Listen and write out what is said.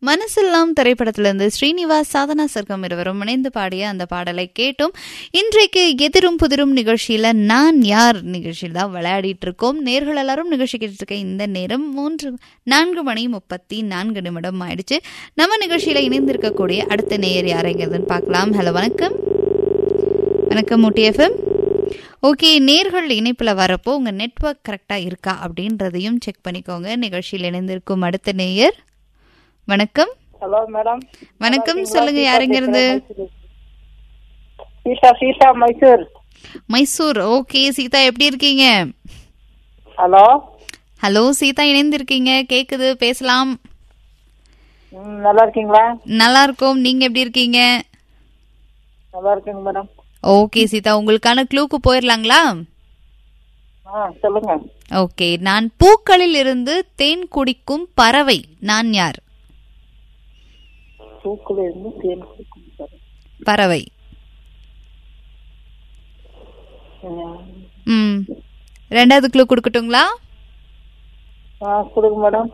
மனசெல்லாம் திரைப்படத்திலிருந்து ஸ்ரீனிவாஸ் சாதனா சர்க்கம் இருவரும் இணைந்து பாடிய அந்த பாடலை கேட்டும் இன்றைக்கு எதிரும் புதிரும் நிகழ்ச்சியில நான் யார் நிகழ்ச்சியில் தான் விளையாடிட்டு இருக்கோம் நேர்கள் எல்லாரும் நிகழ்ச்சி கேட்டு இருக்க இந்த நேரம் மூன்று நான்கு மணி முப்பத்தி நான்கு நிமிடம் ஆயிடுச்சு நம்ம நிகழ்ச்சியில இணைந்திருக்கக்கூடிய அடுத்த நேயர் யாரைங்கிறதுன்னு பார்க்கலாம் ஹலோ வணக்கம் வணக்கம் முட்டி எஃப்எம் ஓகே நேர்கள் இணைப்பில் வரப்போ உங்கள் நெட்வொர்க் கரெக்டாக இருக்கா அப்படின்றதையும் செக் பண்ணிக்கோங்க நிகழ்ச்சியில் இணைந்திருக்கும் அடுத்த நேயர் வணக்கம் ஹலோ மேடம் வணக்கம் சொல்லுங்க யாருங்க இருந்து சீஷா சீஷா மைசூர் மைசூர் ஓகே சீதா எப்படி இருக்கீங்க ஹலோ ஹலோ சீதா இணைந்திருக்கீங்க கேக்குது பேசலாம் ம், நல்லா இருக்கீங்களா நல்லா இருக்கோம் நீங்க எப்படி இருக்கீங்க நல்லா இருக்கீங்க மேடம் ஓகே சீதா உங்களுக்கான க்ளூக்கு போயிடலாங்களா ஆ சொல்லுங்க ஓகே நான் பூக்களில் இருந்து தேன் குடிக்கும் பறவை நான் யார் பூக்குல இருந்து தேன் குடிக்கும் சார் பறவை ம். ம் ரெண்டாவது க்ளூ கொடுக்கட்டுங்களா ஆ கொடுங்க மேடம்